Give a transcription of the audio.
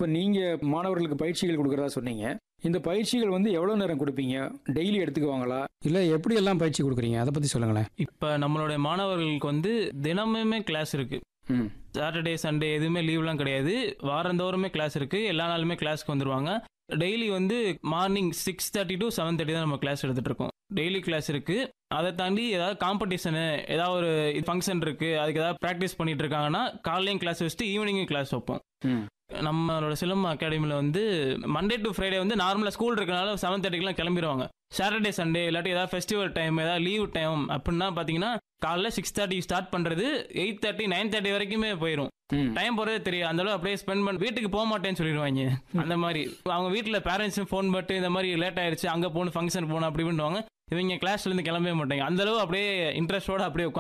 இப்போ நீங்கள் மாணவர்களுக்கு பயிற்சிகள் கொடுக்குறதா சொன்னீங்க இந்த பயிற்சிகள் வந்து எவ்வளோ நேரம் கொடுப்பீங்க டெய்லி எடுத்துக்குவாங்களா இல்லை எப்படி எல்லாம் பயிற்சி கொடுக்குறீங்க அதை பற்றி சொல்லுங்களேன் இப்போ நம்மளுடைய மாணவர்களுக்கு வந்து தினமுமே கிளாஸ் இருக்கு ம் சாட்டர்டே சண்டே எதுவுமே லீவ்லாம் கிடையாது வாரந்தோறுமே கிளாஸ் இருக்கு எல்லா நாளுமே கிளாஸ்க்கு வந்துருவாங்க டெய்லி வந்து morning six thirty to seven thirty தான் நம்ம கிளாஸ் எடுத்துட்டு இருக்கோம் டெய்லி கிளாஸ் இருக்கு அதை தாண்டி ஏதாவது காம்படிஷனு ஏதாவது ஒரு ஃபங்க்ஷன் இருக்கு அதுக்கு ஏதாவது ப்ராக்டிஸ் பண்ணிட்டு இருக்காங்கன்னா காலையும் கிளாஸ் வச்சுட்டு ஈவினிங்கும் கிளாஸ் வைப்போம் ம் நம்மளோட சிலம்பம் அகாடமியில் வந்து மண்டே டு ஃப்ரைடே வந்து நார்மலாக ஸ்கூல் இருக்கனால செவன் தேர்ட்டிக்கெலாம் கிளம்பிடுவாங்க சாட்டர்டே சண்டே இல்லாட்டி ஏதாவது ஃபெஸ்டிவல் டைம் ஏதாவது லீவ் டைம் அப்படின்னா பார்த்தீங்கன்னா காலைல சிக்ஸ் தேர்ட்டி ஸ்டார்ட் பண்ணுறது எயிட் தேர்ட்டி நைன் தேர்ட்டி வரைக்குமே போயிடும் ம் டைம் போகிறதே தெரியும் அந்த அளவு அப்படியே ஸ்பெண்ட் பண்ணி வீட்டுக்கு போக மாட்டேன்னு சொல்லிடுவாங்க அந்த மாதிரி அவங்க வீட்டில் பேரண்ட்ஸும் ஃபோன் பட்டு இந்த மாதிரி லேட் ஆயிடுச்சு அங்கே போகணும் ஃபங்க்ஷன் போகணும் அப்படி பண்ணுவாங்க இவங்க கிளாஸ்லேருந்து கிளம்பவே மாட்டாங்க அந்த அளவு அப்படியே இன்ட்ரெஸ்டோட அப்படியே உட்காந்து